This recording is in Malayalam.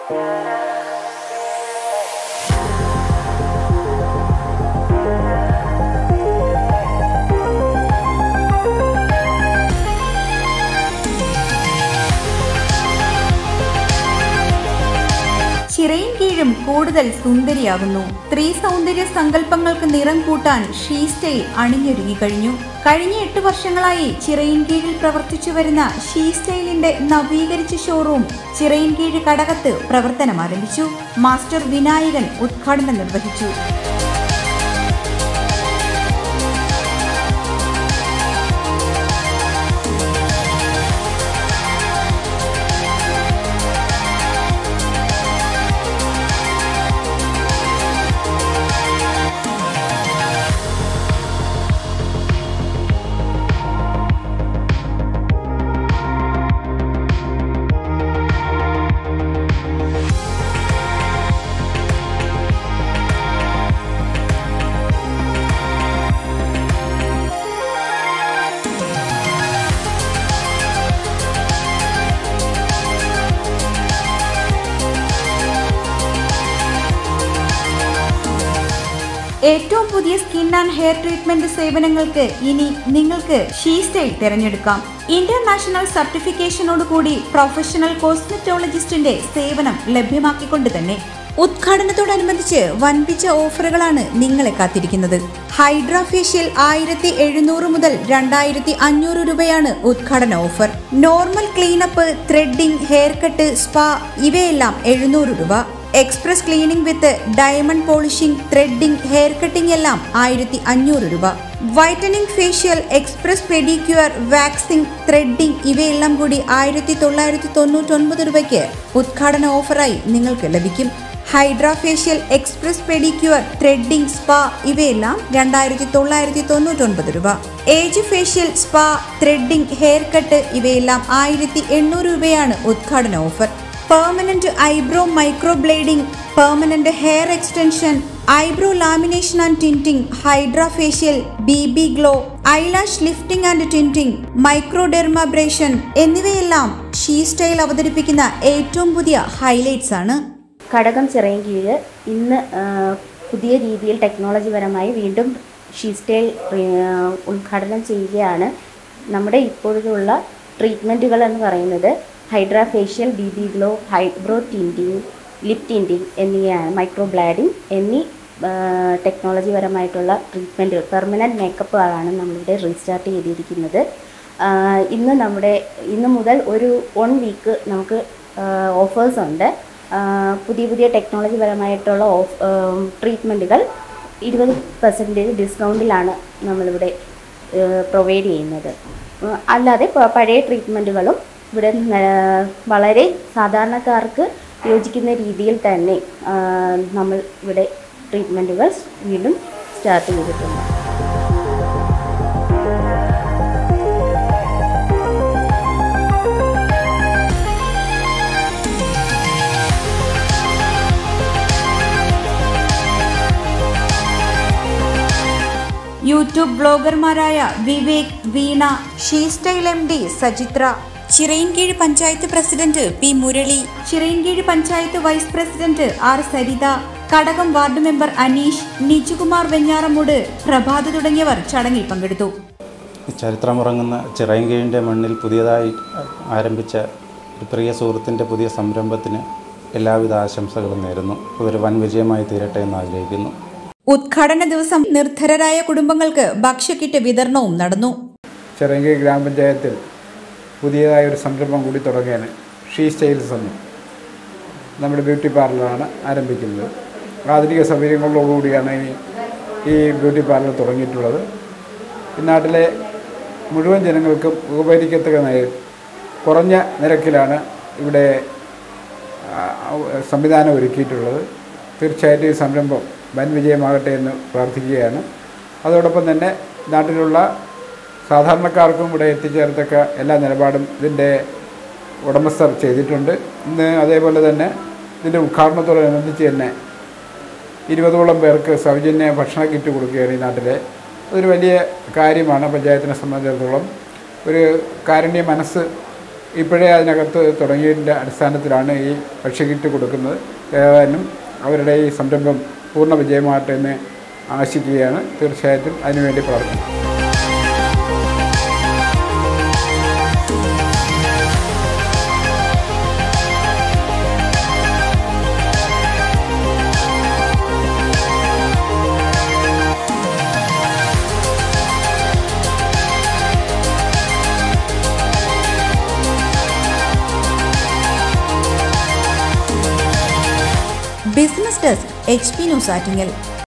ചിറയും കീഴും കൂടുതൽ സുന്ദരിയാകുന്നു സ്ത്രീ സൗന്ദര്യ സങ്കല്പങ്ങൾക്ക് നിറം കൂട്ടാൻ ഷീ സ്റ്റൈൽ അണിഞ്ഞൊരുങ്ങി കഴിഞ്ഞു കഴിഞ്ഞ എട്ട് വർഷങ്ങളായി ചിറയിൻ കീഴിൽ പ്രവർത്തിച്ചു വരുന്ന ഷീ സ്റ്റൈലിന്റെ നവീകരിച്ച ഷോറൂം ചിറയിൻ കീഴ് കടകത്ത് പ്രവർത്തനം ആരംഭിച്ചു മാസ്റ്റർ വിനായകൻ ഉദ്ഘാടനം നിർവഹിച്ചു ഏറ്റവും പുതിയ സ്കിൻ ആൻഡ് ഹെയർ ട്രീറ്റ്മെന്റ് സേവനങ്ങൾക്ക് ഇനി നിങ്ങൾക്ക് ഷീ സ്റ്റൈൽ തിരഞ്ഞെടുക്കാം ഇന്റർനാഷണൽ സർട്ടിഫിക്കേഷനോട് കൂടി പ്രൊഫഷണൽ കോസ്മെറ്റോളജിസ്റ്റിന്റെ സേവനം ലഭ്യമാക്കിക്കൊണ്ട് തന്നെ ഉദ്ഘാടനത്തോടനുബന്ധിച്ച് വൻപിച്ച ഓഫറുകളാണ് നിങ്ങളെ കാത്തിരിക്കുന്നത് ഹൈഡ്രാ ഫേഷ്യൽ ആയിരത്തി എഴുന്നൂറ് മുതൽ രണ്ടായിരത്തി അഞ്ഞൂറ് രൂപയാണ് ഉദ്ഘാടന offer normal cleanup threading hair cut spa ഇവയെല്ലാം എഴുന്നൂറ് രൂപ express cleaning with diamond polishing threading hair cutting എല്ലാം ആയിരത്തി അഞ്ഞൂറ് രൂപ whitening facial express pedicure waxing threading ഇവയെല്ലാം കൂടി ആയിരത്തി തൊള്ളായിരത്തി തൊണ്ണൂറ്റൊൻപത് രൂപയ്ക്ക് ഉദ്ഘാടന ഓഫറായി നിങ്ങൾക്ക് ലഭിക്കും hydra facial express pedicure threading spa ഇവയെല്ലാം രണ്ടായിരത്തി തൊള്ളായിരത്തി തൊണ്ണൂറ്റൊൻപത് രൂപ age facial spa threading hair cut ഇവയെല്ലാം ആയിരത്തി എണ്ണൂറ് രൂപയാണ് ഉദ്ഘാടന offer permanent eyebrow micro blading permanent hair extension eyebrow lamination and tinting hydra facial B B glow eyelash lifting and tinting microdermabrasion എന്നിവയെല്ലാം ഷീ സ്റ്റൈൽ അവതരിപ്പിക്കുന്ന ഏറ്റവും പുതിയ ഹൈലൈറ്റ്സ് ആണ് ഘടകം ചിറയും കീഴ് ഇന്ന് ആ, പുതിയ രീതിയിൽ ടെക്നോളജി പരമായി വീണ്ടും ഷീസ്റ്റൈൽ ഉദ്ഘാടനം ചെയ്യുകയാണ് നമ്മുടെ ഇപ്പോഴുള്ള ട്രീറ്റ്മെൻറ്റുകൾ എന്ന് പറയുന്നത് hydra facial B B glow eyebrow tinting lip tinting എന്നിവയാണ് മൈക്രോ ബ്ലാഡിങ് എന്നീ ടെക്നോളജി പരമായിട്ടുള്ള ട്രീറ്റ്മെൻറ്റുകൾ പെർമനൻറ്റ് മേക്കപ്പ് ആണ് നമ്മളിവിടെ റീസ്റ്റാർട്ട് ചെയ്തിരിക്കുന്നത് ആ, ഇന്ന് നമ്മുടെ ഇന്ന് മുതൽ ഒരു വൺ വീക്ക് നമുക്ക് ഓഫേഴ്സ് ഉണ്ട് ആ, പുതിയ പുതിയ ടെക്നോളജി പരമായിട്ടുള്ള ഓഫ് ട്രീറ്റ്മെൻറ്റുകൾ ഇരുപത് പെർസെൻറ്റേജ് ഡിസ്കൗണ്ടിലാണ് നമ്മളിവിടെ പ്രൊവൈഡ് ചെയ്യുന്നത് ഉം, അല്ലാതെ പ- പഴയ ട്രീറ്റ്മെൻറ്റുകളും ഇവിടെ ന- വളരെ സാധാരണക്കാർക്ക് യോജിക്കുന്ന രീതിയിൽ തന്നെ ആ, നമ്മൾ ഇവിടെ ട്രീറ്റ്മെൻറ്റുകൾ വീണ്ടും സ്റ്റാർട്ട് ചെയ്തിട്ടുണ്ട് യൂട്യൂബ് ബ്ലോഗർമാരായ Vivek Veena She Style M D Sajitra Chirayinkeezhu panchayat president P Murali Chirayinkeezhu panchayat vice president R Saritha Kadakam ward member Aneesh Nijukumar Venjaramoodu Prabhath തുടങ്ങിയവർ ചടങ്ങിൽ പങ്കെടുത്തു ചരിത്രമുറങ്ങുന്ന ചിറയൻകീഴിൻ്റെ മണ്ണിൽ പുതിയതായി ആരംഭിച്ച ഒരു പ്രിയ സുഹൃത്തിൻ്റെ പുതിയ സംരംഭത്തിന് എല്ലാവിധ ആശംസകളും നേരുന്നു അതൊരു വൻ വിജയമായി തീരട്ടെ എന്ന് ആഗ്രഹിക്കുന്നു ഉദ്ഘാടന ദിവസം നിർധരരായ കുടുംബങ്ങൾക്ക് ഭക്ഷ്യക്കിറ്റ് വിതരണവും നടന്നു ചെറങ്കി ഗ്രാമപഞ്ചായത്തിൽ പുതിയതായ ഒരു സംരംഭം കൂടി തുടങ്ങുകയാണ് ഷീ സ്റ്റൈൽസ് എന്ന് നമ്മുടെ ബ്യൂട്ടി പാർലറാണ് ആരംഭിക്കുന്നത് ആധുനിക സൗകര്യങ്ങളോടുകൂടിയാണ് ഈ ഈ ബ്യൂട്ടി പാർലർ തുടങ്ങിയിട്ടുള്ളത് ഈ നാട്ടിലെ മുഴുവൻ ജനങ്ങൾക്കും ഉപകരിക്കത്തക്ക നിലയിൽ കുറഞ്ഞ നിരക്കിലാണ് ഇവിടെ ആ, സംവിധാനം ഒരുക്കിയിട്ടുള്ളത് തീർച്ചയായിട്ടും ഈ സംരംഭം വൻ വിജയമാകട്ടെ എന്ന് പ്രാർത്ഥിക്കുകയാണ് അതോടൊപ്പം തന്നെ നാട്ടിലുള്ള സാധാരണക്കാർക്കും ഇവിടെ എത്തിച്ചേർത്തക്ക എല്ലാ നിലപാടും ഇതിൻ്റെ ഉടമസ്ഥർ ചെയ്തിട്ടുണ്ട് ഇന്ന് അതേപോലെ തന്നെ ഇതിൻ്റെ ഉദ്ഘാടനത്തോടനുബന്ധിച്ച് തന്നെ ഇരുപതോളം പേർക്ക് സൗജന്യ ഭക്ഷണ കിറ്റ് കൊടുക്കുകയാണ് ഈ നാട്ടിലെ അതൊരു വലിയ കാര്യമാണ് പഞ്ചായത്തിനെ സംബന്ധിച്ചിടത്തോളം ഒരു കാരുണ്യ മനസ്സ് ഇപ്പോഴേ അതിനകത്ത് തുടങ്ങിയതിൻ്റെ അടിസ്ഥാനത്തിലാണ് ഈ ഭക്ഷ്യക്കിറ്റ് കൊടുക്കുന്നത് ഏതായാലും അവരുടെ ഈ സംരംഭം പൂർണ്ണ വിജയമാകട്ടെ എന്ന് ആശിക്കുകയാണ് തീർച്ചയായിട്ടും അതിനുവേണ്ടി പ്രാർത്ഥിക്കും business desk H P news Attingal